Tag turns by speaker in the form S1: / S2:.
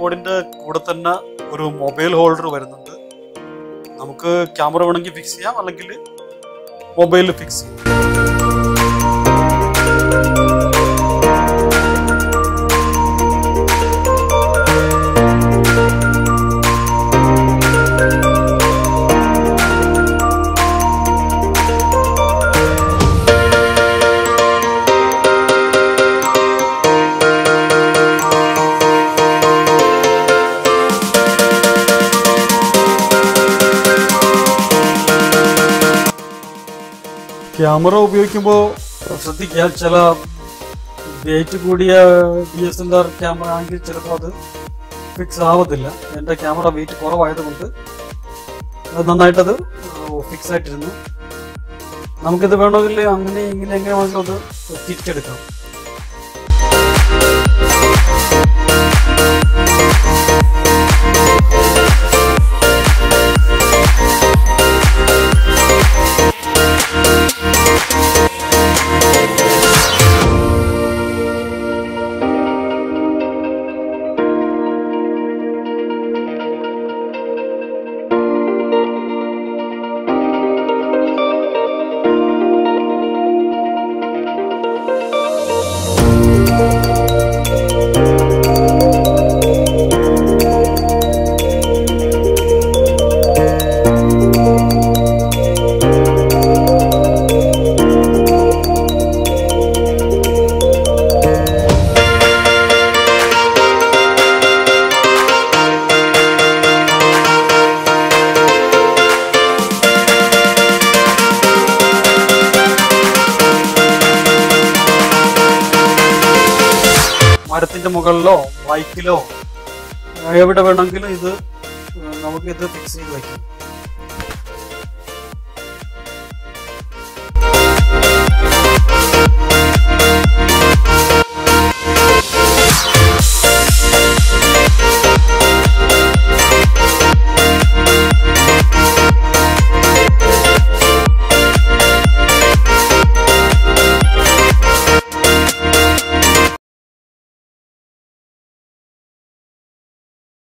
S1: ട്രൈപോഡിന്റെ കൂടെ തന്നെ ഒരു മൊബൈൽ ഹോൾഡർ വരുന്നുണ്ട് നമുക്ക് ക്യാമറ വേണമെങ്കിൽ ഫിക്സ് ചെയ്യാം അല്ലെങ്കിൽ മൊബൈലിൽ ഫിക്സ് ചെയ്യാം ക്യാമറ ഉപയോഗിക്കുമ്പോൾ ശ്രദ്ധിക്കുക ചില വെയിറ്റ് കൂടിയ D S L R camera ആണെങ്കിൽ ചിലപ്പോൾ അത് ഫിക്സ് ആവത്തില്ല എൻ്റെ ക്യാമറ വെയിറ്റ് കുറവായതുകൊണ്ട് അത് നന്നായിട്ടത് ഫിക്സ് ആയിട്ടിരുന്നു നമുക്കിത് വേണമെങ്കിൽ അങ്ങനെ ഇങ്ങനെ എങ്ങനെ വേണമെങ്കിലും അത് തിരിച്ചെടുക്കാം മരത്തിന്റെ മുകളിലോ ബൈക്കിലോ എവിടെ വേണമെങ്കിലും ഇത് നമുക്ക് ഇത് ഫിക്സ് ചെയ്ത് വയ്ക്കാം